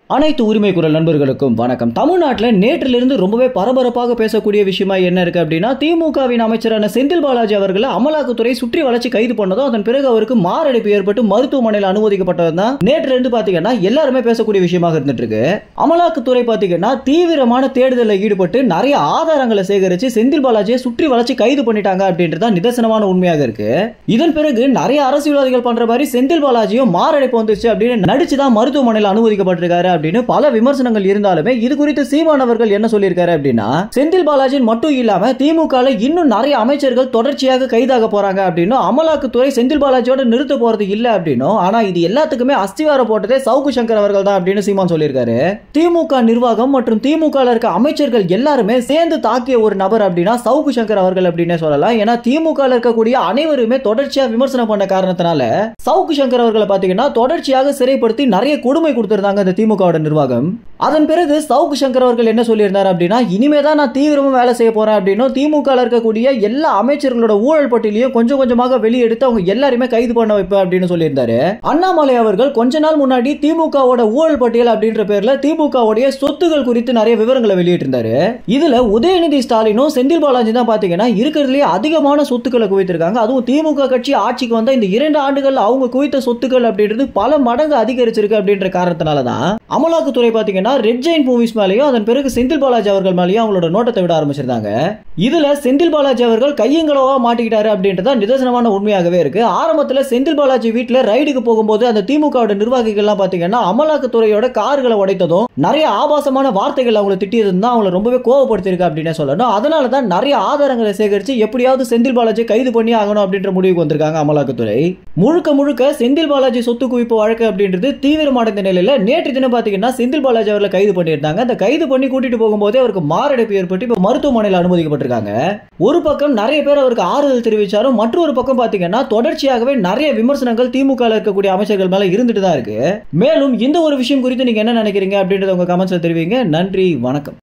அனைத்து உரிமை குரல் நண்பர்களுக்கும் வணக்கம் தமிழ்நாட்டில் நேற்றிலிருந்து ரொம்பவே பரபரப்பாக பேசக்கூடிய விஷயமா என்ன இருக்கு அப்படின்னா திமுகவின் அமைச்சரான செந்தில் பாலாஜி அவர்களை அமலாக்கத்துறை சுற்றி வளைச்சு கைது பண்ணதும் அதன் பிறகு அவருக்கு மாரடைப்பு ஏற்பட்டு மருத்துவமனையில் அனுமதிக்கப்பட்டது தான் நேற்றிலிருந்து பாத்தீங்கன்னா எல்லாருமே பேசக்கூடிய விஷயமாக இருந்துட்டு இருக்கு அமலாக்கத்துறை பாத்தீங்கன்னா தீவிரமான தேடுதலில் ஈடுபட்டு நிறைய ஆதாரங்களை சேகரிச்சு செந்தில் பாலாஜியை சுற்றி வளைச்சு கைது பண்ணிட்டாங்க அப்படின்றது தான் நிதர்சனமான உண்மையாக இருக்கு இதன் பிறகு நிறைய அரசியல்வாதிகள் பண்ற மாதிரி செந்தில் பாலாஜியும் மாரடைப்பு வந்துச்சு அப்படின்னு நடிச்சு தான் மருத்துவமனையில் அனுமதிக்கப்பட்டிருக்காரு அப்படின்னு பல விமர்சனங்கள் இருந்தாலுமே இது குறித்து சீமான் அவர்கள் என்ன சொல்லியிருக்காரு அப்படின்னா செந்தில் பாலாஜின் மட்டும் இல்லாம திமுக இன்னும் நிறைய அமைச்சர்கள் தொடர்ச்சியாக கைதாக போறாங்க அப்படின்னும் அமலாக்கத்துறை செந்தில் பாலாஜியோட நிறுத்த போறது இல்ல அப்படின்னும் ஆனா இது எல்லாத்துக்குமே அஸ்திவாரம் போட்டதே சவுக்கு சங்கர் அவர்கள் தான் அப்படின்னு சீமான் சொல்லியிருக்காரு திமுக நிர்வாகம் மற்றும் திமுக இருக்க அமைச்சர்கள் எல்லாருமே சேர்ந்து தாக்கிய ஒரு நபர் அப்படின்னா சவுக்கு சங்கர் அவர்கள் அப்படின்னே சொல்லலாம் ஏன்னா திமுக இருக்கக்கூடிய அனைவருமே தொடர்ச்சியா விமர்சனம் பண்ண காரணத்தினால சவுக்கு சங்கர் அவர்களை பாத்தீங்கன்னா தொடர்ச்சியாக சிறைப்படுத்தி நிறைய கொடுமை கொடுத்திருந்தாங்க இந்த திமுக நிர்வாகம் அதன் பிறகு சவுக்கு சங்கர் அவர்கள் என்ன சொல்லியிருந்தார் அப்படின்னா இனிமே தான் நான் தீவிரமா வேலை செய்ய போறேன் அப்படின்னும் திமுக இருக்கக்கூடிய எல்லா அமைச்சர்களோட ஊழல் பட்டியலையும் கொஞ்சம் கொஞ்சமாக வெளியெடுத்து அவங்க எல்லாருமே கைது பண்ண வைப்பேன் அப்படின்னு சொல்லியிருந்தாரு அண்ணாமலை அவர்கள் கொஞ்ச நாள் முன்னாடி திமுகவோட ஊழல் பட்டியல் அப்படின்ற பேர்ல திமுகவுடைய சொத்துகள் குறித்து நிறைய விவரங்களை வெளியிட்டிருந்தாரு இதுல உதயநிதி ஸ்டாலினும் செந்தில் பாலாஜி தான் பாத்தீங்கன்னா இருக்கிறதுலயே அதிகமான சொத்துக்களை குவித்திருக்காங்க அதுவும் திமுக கட்சி ஆட்சிக்கு வந்த இந்த இரண்டு ஆண்டுகள் அவங்க குவித்த சொத்துக்கள் அப்படின்றது பல மடங்கு அதிகரிச்சிருக்கு அப்படின்ற காரணத்தினால தான் அமலாக்கத்துறை பாத்தீங்கன்னா ரெட் ஜெயின் மூவிஸ் மேலேயும் அதன் பிறகு செந்தில் பாலாஜி அவர்கள் மேலேயும் அவங்களோட நோட்டத்தை விட ஆரம்பிச்சிருந்தாங்க இதுல செந்தில் பாலாஜி அவர்கள் கையங்களவா மாட்டிக்கிட்டாரு அப்படின்றத நிதர்சனமான உண்மையாகவே இருக்கு ஆரம்பத்துல செந்தில் பாலாஜி வீட்டுல ரைடுக்கு போகும்போது அந்த திமுகவோட நிர்வாகிகள் எல்லாம் பாத்தீங்கன்னா அமலாக்கத்துறையோட கார்களை உடைத்ததும் நிறைய ஆபாசமான வார்த்தைகள் அவங்களை திட்டியதும் தான் அவங்களை ரொம்பவே கோவப்படுத்திருக்கு அப்படின்னு சொல்லணும் அதனால தான் நிறைய ஆதாரங்களை சேகரிச்சு எப்படியாவது செந்தில் பாலாஜி கைது பண்ணி ஆகணும் அப்படின்ற முடிவுக்கு வந்திருக்காங்க அமலாக்கத்துறை முழுக்க முழுக்க செந்தில் பாலாஜி சொத்து குவிப்பு வழக்கு அப்படின்றது தீவிரமடைந்த நிலையில நேற்று தினம் பாத்தீங்கன்னா செந்தில் பாலாஜி அவர்களை கைது பண்ணியிருந்தாங்க அந்த கைது பண்ணி கூட்டிட்டு போகும்போதே அவருக்கு மாரடைப்பு ஏற்பட்டு இப்ப மருத்துவமனையில் அனுமதிக்கப்பட்டிருக்காங்க ஒரு பக்கம் நிறைய பேர் அவருக்கு ஆறுதல் தெரிவிச்சாரும் மற்றொரு பக்கம் பாத்தீங்கன்னா தொடர்ச்சியாகவே நிறைய விமர்சனங்கள் திமுக இருக்கக்கூடிய அமைச்சர்கள் மேல இருந்துட்டு தான் இருக்கு மேலும் இந்த ஒரு விஷயம் குறித்து நீங்க என்ன நினைக்கிறீங்க அப்படின்றத உங்க கமெண்ட்ஸ்ல தெரிவிங்க நன்றி வணக்கம்